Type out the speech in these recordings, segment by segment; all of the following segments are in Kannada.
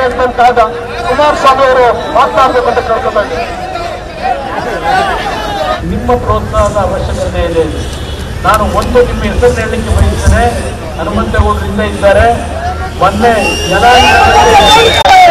ಮ್ಯಾನೇಜ್ಮೆಂಟ್ ಆದ ಕುಮಾರಸ್ವಾಮಿ ಅವರು ಮಾತನಾಡಬೇಕು ಅಂತ ಕೇಳ್ಕೊತಾ ಇದ್ದೀನಿ ನಿಮ್ಮ ಪ್ರೋತ್ಸಾಹದ ಅವಶ್ಯಕತೆ ಇದೆ ನಾನು ಒಂದು ನಿಮ್ಮ ಹೆಸರು ಹೇಳಲಿಕ್ಕೆ ಬಯಸ್ತೇನೆ ಹನುಮಂತೇಗೌಡರಿಂದ ಇದ್ದಾರೆ ಮೊನ್ನೆ ಜನಾಂಗದಲ್ಲಿ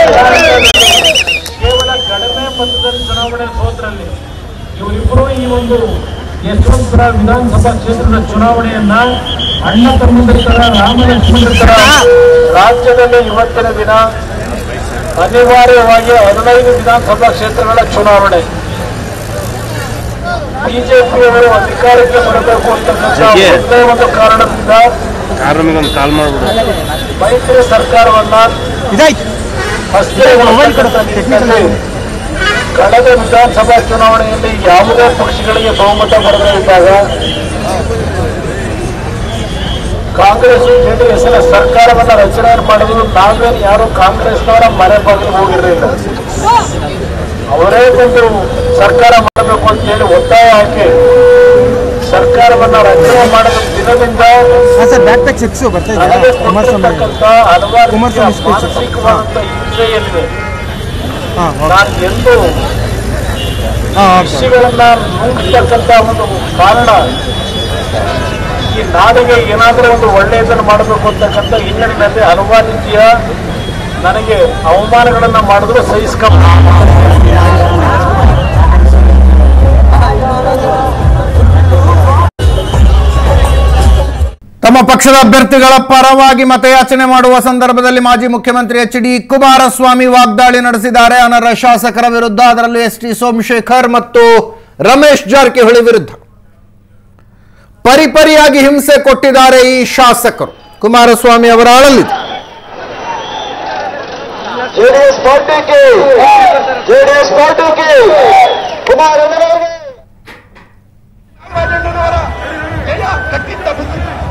ಕೇವಲ ಕಡಿಮೆ ಮತದಲ್ಲಿ ಚುನಾವಣೆ ಸೋತ್ರಲ್ಲಿ ಇವರಿಬ್ಬರು ಈ ಒಂದು ಯಶವಂತಪುರ ವಿಧಾನಸಭಾ ಕ್ಷೇತ್ರದ ಚುನಾವಣೆಯನ್ನ ಅಣ್ಣ ತಮ್ಮಂದಿರ ತರ ರಾಮಲಕ್ಷ್ಮಣರ ತರ ರಾಜ್ಯದಲ್ಲಿ ಇವತ್ತಿನ ದಿನ ಅನಿವಾರ್ಯವಾಗಿ ಹದಿನೈದು ವಿಧಾನಸಭಾ ಕ್ಷೇತ್ರಗಳ ಚುನಾವಣೆ ಬಿಜೆಪಿಯವರು ಅಧಿಕಾರಕ್ಕೆ ಬರಬೇಕು ಅಂತಕ್ಕಂಥ ಒಂದೇ ಒಂದು ಕಾರಣದಿಂದ ಕಾರಮಿಗೊಂದು ಕಾಲ್ ಮಾಡ್ಬಿಡು ಮೈತ್ರಿ ಸರ್ಕಾರವನ್ನ ಅಸ್ಥಿರಗೊಳಿಸತಕ್ಕಂಥ ನಿಟ್ಟಿನಲ್ಲಿ ಕಳೆದ ವಿಧಾನಸಭಾ ಚುನಾವಣೆಯಲ್ಲಿ ಯಾವುದೇ ಪಕ್ಷಗಳಿಗೆ ಬಹುಮತ ಬರದೇ ಇದ್ದಾಗ ಕಾಂಗ್ರೆಸ್ ಜೆಡಿಎಸ್ ನ ಸರ್ಕಾರವನ್ನ ರಚನೆ ಮಾಡಿದ್ರು ನಾವೇನು ಯಾರು ಕಾಂಗ್ರೆಸ್ನವರ ಮನೆ ಬಾಗಿಲು ಹೋಗಿರಲಿಲ್ಲ ಅವರೇ ಬಂದು ಸರ್ಕಾರ ಮಾಡಬೇಕು ಅಂತ ಹೇಳಿ ಒತ್ತಾಯ ಹಾಕಿ ಸರ್ಕಾರವನ್ನ ರಚನೆ ಮಾಡಿದ ದಿನದಿಂದ ಸರ್ ಬ್ಯಾಕ್ ಪ್ಯಾಕ್ ಸಿಕ್ಸು ಬರ್ತಾ ನನಗೆ ಇದೆ ಕುಮಾರಸ್ವಾಮಿ ಕೊಟ್ಟಿರ್ತಕ್ಕಂಥ ಹಲವಾರು ರೀತಿಯ ಕುಮಾರಸ್ವಾಮಿ speech. ಮಾನಸಿಕವಾದಂಥ ಹಿಂಸೆ ಏನಿದೆ ಹಾಂ ನಾನು ಎಂದು ಹಾಂ ಕೃಷಿಗಳನ್ನ ನುಂಗ್ತಕ್ಕಂಥ ಒಂದು ಕಾರಣ ಈ ನಾಡಿಗೆ ಏನಾದರೂ ಒಂದು ಒಳ್ಳೆಯದನ್ನು ಮಾಡಬೇಕು ಅಂತಕ್ಕಂಥ ಹಿನ್ನೆಲೆಯಲ್ಲಿ ಹಲವಾರು ರೀತಿಯ ನನಗೆ ಅವಮಾನಗಳನ್ನ ಮಾಡಿದ್ರು ಸಹಿಸ್ಕೊಂಡ ತಮ್ಮ ಪಕ್ಷದ ಅಭ್ಯರ್ಥಿಗಳ ಪರವಾಗಿ ಮತಯಾಚನೆ ಮಾಡುವ ಸಂದರ್ಭದಲ್ಲಿ ಮಾಜಿ ಮುಖ್ಯಮಂತ್ರಿ ಎಚ್ ಡಿ ಕುಮಾರಸ್ವಾಮಿ ವಾಗ್ದಾಳಿ ನಡೆಸಿದ್ದಾರೆ ಅನರ್ಹ ಶಾಸಕರ ವಿರುದ್ಧ ಅದರಲ್ಲೂ ಎಸ್ ಟಿ ಸೋಮಶೇಖರ್ ಮತ್ತು ರಮೇಶ್ ಜಾರಕಿಹೊಳಿ ವಿರುದ್ಧ ಪರಿಪರಿಯಾಗಿ ಹಿಂಸೆ ಕೊಟ್ಟಿದ್ದಾರೆ ಈ ಶಾಸಕರು ಕುಮಾರಸ್ವಾಮಿ ಅವರ ಅಳಲಿದೆ ಜೆಡಿಎಸ್ ಪಾರ್ಟಿಗೆ ಜೆಡಿಎಸ್ ಪಾರ್ಟಿಗೆ ಕುಮಾರ್ ರಾಜಣ್ಣನವರ ಜಯ ಕಟ್ಟಿದ್ದ ಬುದ್ಧಿ